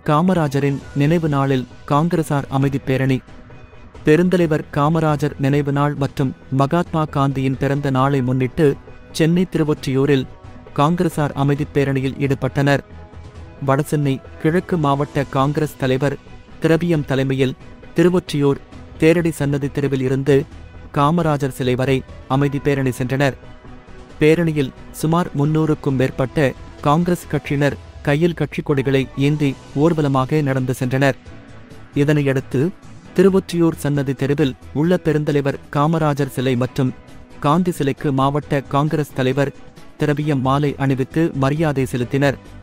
காமராஜரின் நினைவு நாளில் காங்கிரசார் அமைதிப் பேரணி பெருந்தலைவர் காமராஜர் நினைவு நாள் மற்றும் மகாத்மா காந்தியின் பிறந்த நாளை முன்னிட்டு சென்னை திருவொற்றியூரில் காங்கிரசார் அமைதிப் பேரணியில் ஈடுபட்டனர் வடசென்னை கிழக்கு மாவட்ட காங்கிரஸ் தலைவர் திரவியம் தலைமையில் திருவொற்றியூர் தேரடி சன்னதி தெருவில் இருந்து காமராஜர் சிலை வரை அமைதி பேரணி சென்றனர் பேரணியில் சுமார் முன்னூறுக்கும் மேற்பட்ட காங்கிரஸ் கட்சியினர் கையில் கட்சிக் கொடிகளை ஏந்தி ஊர்வலமாக நடந்து சென்றனர் இதனையடுத்து திருவொற்றியூர் சன்னதி தெருவில் உள்ள பெருந்தலைவர் காமராஜர் சிலை மற்றும் காந்தி சிலைக்கு மாவட்ட காங்கிரஸ் தலைவர் திரவியம் மாலை அணிவித்து மரியாதை செலுத்தினர்